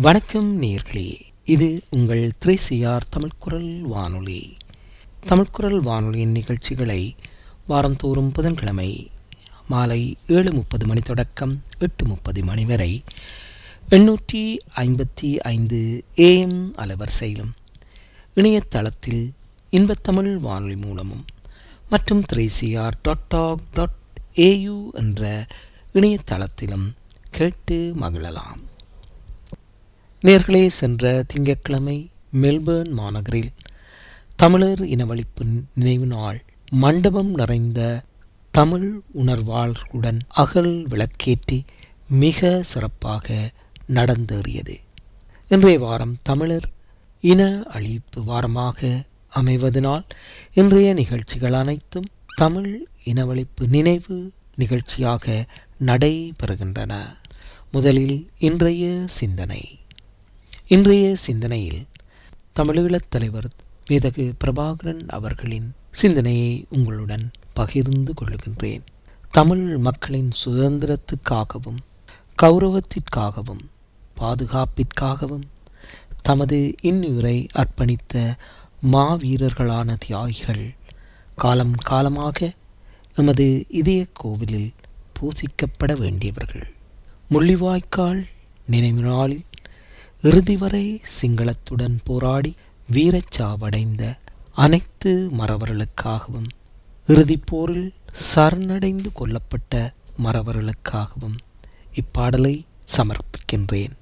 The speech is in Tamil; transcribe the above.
வணக்கம் நேர்களே இது உங்கள் த்ரீசிஆர் தமிழ்குரல் வானொலி தமிழ்குரல் வானொலியின் நிகழ்ச்சிகளை வாரந்தோறும் புதன்கிழமை மாலை ஏழு முப்பது மணி தொடக்கம் எட்டு முப்பது மணி வரை எண்ணூற்றி ஐம்பத்தி ஐந்து ஏஎம் அலைவரிசையிலும் இணையதளத்தில் இன்பத்தமிழ் வானொலி மூலமும் மற்றும் த்ரீசிஆர் டாட் டாக் டாட் ஏயு என்ற இணையதளத்திலும் கேட்டு மகிழலாம் நேர்களே சென்ற திங்கட்கிழமை மெல்பேர்ன் மாநகரில் தமிழர் இனவழிப்பு நினைவு நாள் மண்டபம் நிறைந்த தமிழ் உணர்வாளர்களுடன் அகல் விளக்கேற்றி மிக சிறப்பாக நடந்தேறியது இன்றைய வாரம் தமிழர் இன அழிப்பு வாரமாக அமைவதனால் இன்றைய நிகழ்ச்சிகள் அனைத்தும் தமிழ் இனவழிப்பு நினைவு நிகழ்ச்சியாக நடைபெறுகின்றன முதலில் இன்றைய சிந்தனை இன்றைய சிந்தனையில் தமிழீழத் தலைவர் மேதகு பிரபாகரன் அவர்களின் சிந்தனையை உங்களுடன் பகிர்ந்து கொள்ளுகின்றேன் தமிழ் மக்களின் சுதந்திரத்துக்காகவும் கௌரவத்திற்காகவும் பாதுகாப்பிற்காகவும் தமது இன்னுயிரை அர்ப்பணித்த மாவீரர்களான தியாகிகள் காலம் காலமாக எமது இதய கோவிலில் பூசிக்கப்பட வேண்டியவர்கள் முள்ளிவாய்க்கால் நினைவு நாளில் இறுதி வரை சிங்களத்துடன் போராடி வீரச்சாவடைந்த அனைத்து மறவர்களுக்காகவும் இறுதிப் போரில் சரணடைந்து கொல்லப்பட்ட மறவர்களுக்காகவும் இப்பாடலை சமர்ப்பிக்கின்றேன்